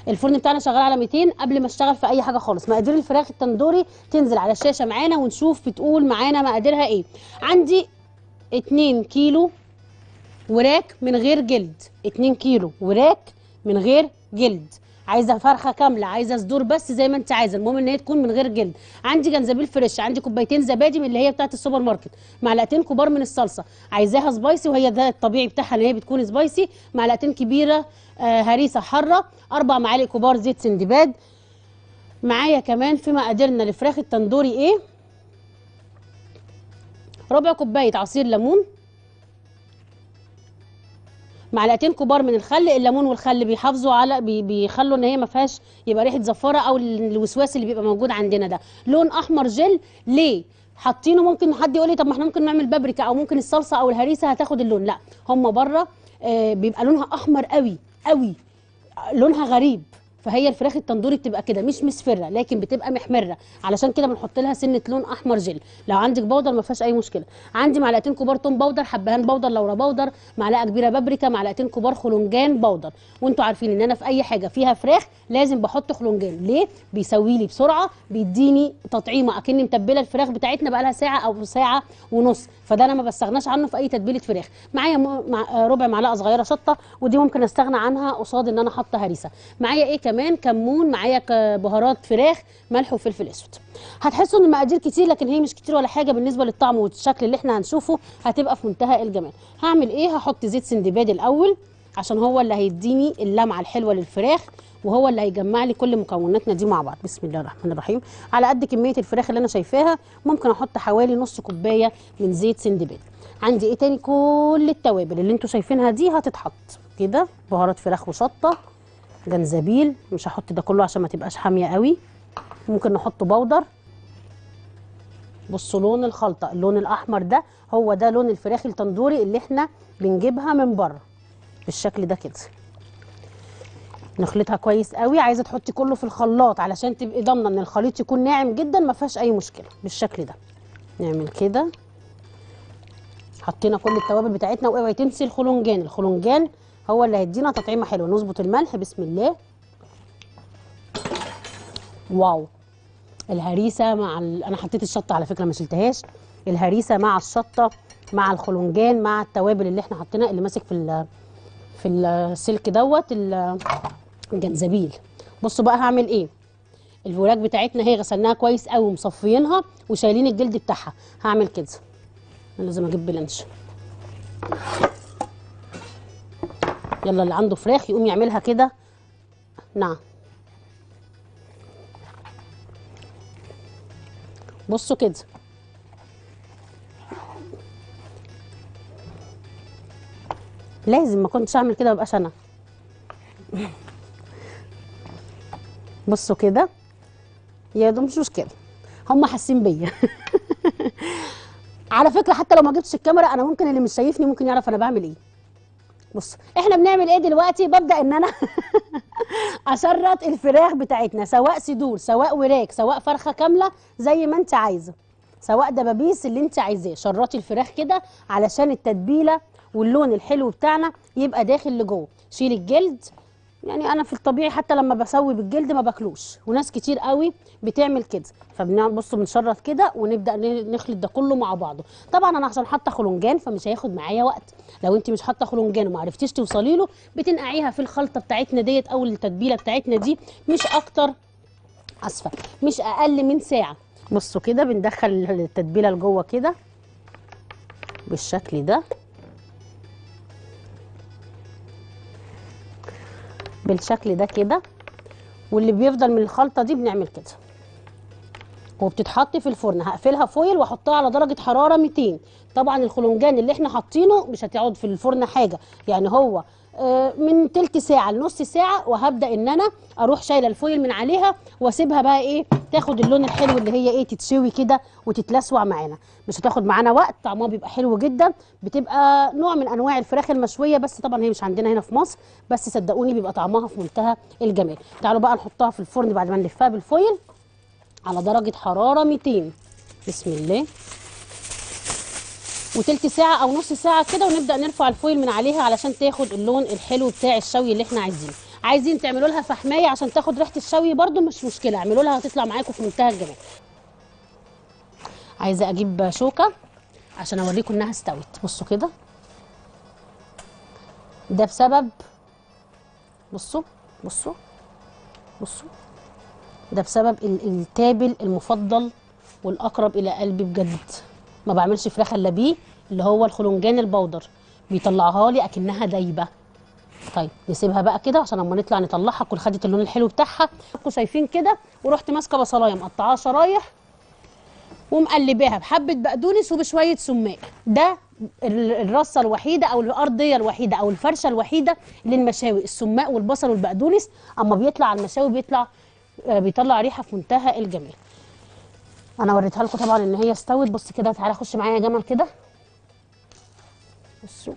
الفرن بتاعنا شغال على 200 قبل ما اشتغل في اي حاجه خالص مقادير الفراخ التندوري تنزل على الشاشه معانا ونشوف بتقول معانا مقاديرها ايه عندي 2 كيلو وراك من غير جلد 2 كيلو وراك من غير جلد عايزه فرخه كامله عايزه صدور بس زي ما انت عايزه المهم ان هي تكون من غير جلد عندي جنزبيل فريش عندي كوبايتين زبادي من اللي هي بتاعه السوبر ماركت معلقتين كبار من الصلصه عايزاها سبايسي وهي ده الطبيعي بتاعها ان هي بتكون سبايسي معلقتين كبيره آه هريسه حاره اربع معالق كبار زيت سندباد معايا كمان في مقاديرنا لفراخ التندوري ايه ربع كوبايه عصير ليمون معلقتين كبار من الخل الليمون والخل بيحافظوا على بي بيخلوا ان هي ما فيهاش يبقى ريحه زفاره او الوسواس اللي بيبقى موجود عندنا ده لون احمر جل ليه حاطينه ممكن حد يقول لي طب ما احنا ممكن نعمل بابريكا او ممكن الصلصه او الهريسه هتاخد اللون لا هم بره آه بيبقى لونها احمر قوي قوي لونها غريب فهي الفراخ التندوري بتبقى كده مش مصفره لكن بتبقى محمره علشان كده بنحط لها سنه لون احمر جل لو عندك بودر ما فيهاش اي مشكله عندي معلقتين كبار توم بودر حبهان بودر لورا بودر معلقه كبيره بابريكا معلقتين كبار خلنجان بودر وانتوا عارفين ان انا في اي حاجه فيها فراخ لازم بحط خلنجان ليه بيسوي لي بسرعه بيديني تطعيمه اكني متبله الفراخ بتاعتنا بقى لها ساعه او ساعه ونص فده انا ما بستغناش عنه في اي تتبيله فراخ معايا م... مع ربع معلقه صغيره شطه ودي ممكن استغنى عنها قصاد ان انا حاطه هريسه معايا ايه كمان كمون معايا بهارات فراخ ملح وفلفل اسود هتحسوا ان المقادير كتير لكن هي مش كتير ولا حاجه بالنسبه للطعم والشكل اللي احنا هنشوفه هتبقى في منتهى الجمال هعمل ايه هحط زيت سندباد الاول عشان هو اللي هيديني اللمعه الحلوه للفراخ وهو اللي هيجمع لي كل مكوناتنا دي مع بعض بسم الله الرحمن الرحيم على قد كميه الفراخ اللي انا شايفاها ممكن احط حوالي نص كوبايه من زيت سندباد عندي ايه تاني كل التوابل اللي انتوا شايفينها دي هتتحط كده بهارات فراخ وشطه جنزبيل مش هحط ده كله عشان ما تبقاش حاميه قوي ممكن نحط بودر بصوا لون الخلطه اللون الاحمر ده هو ده لون الفراخ التندوري اللي احنا بنجيبها من بره بالشكل ده كده نخلطها كويس قوي عايزه تحطي كله في الخلاط علشان تبقي ضامنه ان الخليط يكون ناعم جدا ما فيهاش اي مشكله بالشكل ده نعمل كده حطينا كل التوابل بتاعتنا واوعي تنسي الخلنجان الخلنجان هو اللي هيدينا تطعيمه حلوه نظبط الملح بسم الله واو الهريسه مع ال... انا حطيت الشطه على فكره ما شلتهاش الهريسه مع الشطه مع الخلنجان مع التوابل اللي احنا حطيناها اللي ماسك في ال... في السلك دوت الجنزبيل بصوا بقى هعمل ايه الوراك بتاعتنا هي غسلناها كويس قوي ومصفيينها وشايلين الجلد بتاعها هعمل كده انا لازم اجيب بلانش يلا اللي عنده فراخ يقوم يعملها كده نعم بصوا كده لازم ما كنتش اعمل كده مبقاش انا بصوا كده يا ده مش مشكله هم حاسين بيا على فكره حتى لو ما جبتش الكاميرا انا ممكن اللي مش شايفني ممكن يعرف انا بعمل ايه بص احنا بنعمل ايه دلوقتي ببدا ان انا اشرط الفراخ بتاعتنا سواء صدور سواء وراك سواء فرخه كامله زي ما انت عايزه سواء دبابيس اللي انت عايزاه شرطي الفراخ كده علشان التتبيله واللون الحلو بتاعنا يبقى داخل لجوه شيل الجلد يعني انا في الطبيعي حتى لما بسوي بالجلد ما باكلوش وناس كتير قوي بتعمل كده فبنبص بنشرط كده ونبدا نخلط ده كله مع بعضه طبعا انا عشان حاطه خلنجان فمش هياخد معايا وقت لو انت مش حاطه خلنجان وما عرفتيش توصلي له بتنقعيها في الخلطه بتاعتنا ديت او التتبيله بتاعتنا دي مش اكتر اسفه مش اقل من ساعه بصوا كده بندخل التتبيله لجوه كده بالشكل ده بالشكل ده كده واللي بيفضل من الخلطه دي بنعمل كده وبتتحط في الفرن هقفلها فويل واحطها على درجه حراره 200 طبعا الخلنجان اللي احنا حاطينه مش هتقعد في الفرن حاجه يعني هو من تلت ساعه لنص ساعه وهبدا ان انا اروح شايله الفويل من عليها واسيبها بقى ايه تاخد اللون الحلو اللي هي ايه تتشوي كده وتتلسوع معانا مش هتاخد معانا وقت طعمها بيبقى حلو جدا بتبقى نوع من انواع الفراخ المشويه بس طبعا هي مش عندنا هنا في مصر بس صدقوني بيبقى طعمها في منتهى الجمال تعالوا بقى نحطها في الفرن بعد ما نلفها بالفويل على درجه حراره 200 بسم الله وتلت ساعة أو نص ساعة كده ونبدأ نرفع الفويل من عليها علشان تاخد اللون الحلو بتاع الشوي اللي احنا عايزينه عايزين تعملوا لها فحمايه عشان تاخد ريحه الشوي برده مش مشكله اعملوا لها هتطلع معاكم في منتهى الجمال عايزه اجيب شوكه عشان اوريكم انها استوت بصوا كده ده بسبب بصوا بصوا بصوا ده بسبب ال- التابل المفضل والاقرب الى قلبي بجد ما بعملش فراخ الا بيه اللي هو الخلنجان البودر بيطلعها لي اكنها دايبه طيب نسيبها بقى كده عشان اما نطلع نطلعها تكون خدت اللون الحلو بتاعها انتوا شايفين كده ورحت ماسكه بصلايه مقطعاها شرايح ومقلباها بحبه بقدونس وبشويه سماق ده ال- الرصه الوحيده او الارضيه الوحيده او الفرشه الوحيده للمشاوي السماق والبصل والبقدونس اما بيطلع على المشاوي بيطلع آه، بيطلع ريحه في منتهى الجمال انا وريتها لكم طبعا ان هي استوت بص كده تعالى خش معايا يا جمل كده بصوا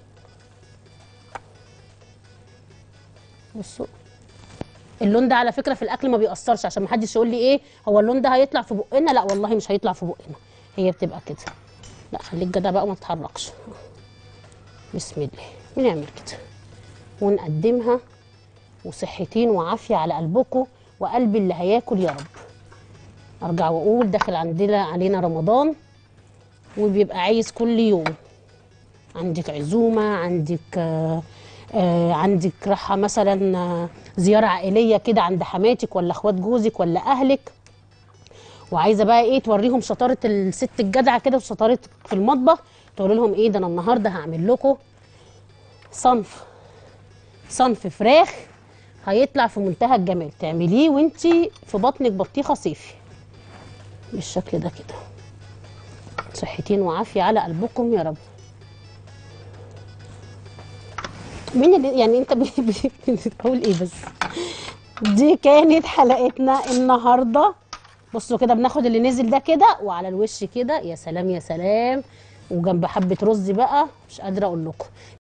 بصوا اللون ده على فكره في الاكل ما بيأثرش عشان ما حدش يقول لي ايه هو اللون ده هيطلع في بقنا لا والله مش هيطلع في بقنا هي بتبقى كده لا خليك جدع بقى وما تتحركش بسم الله ونعمل كده ونقدمها وصحتين وعافيه على قلبكم وقلب اللي هياكل يا رب ارجع واقول داخل عندنا علينا رمضان وبيبقى عايز كل يوم عندك عزومه عندك آه آه عندك راحه مثلا آه زياره عائليه كده عند حماتك ولا اخوات جوزك ولا اهلك وعايزه بقى ايه توريهم شطاره الست الجدعه كده وشطارتك في المطبخ تقول لهم ايه ده انا النهارده هعمل لكم صنف صنف فراخ هيطلع في منتهى الجمال تعمليه وانتي في بطنك بطيخه صيفي بالشكل ده كده صحتين وعافيه على قلبكم يا رب مين اللي يعني انت بي- بي- بتقول ايه بس دي كانت حلقتنا النهارده بصوا كده بناخد اللي نزل ده كده وعلى الوش كده يا سلام يا سلام وجنب حبه رز بقى مش قادره اقول لكم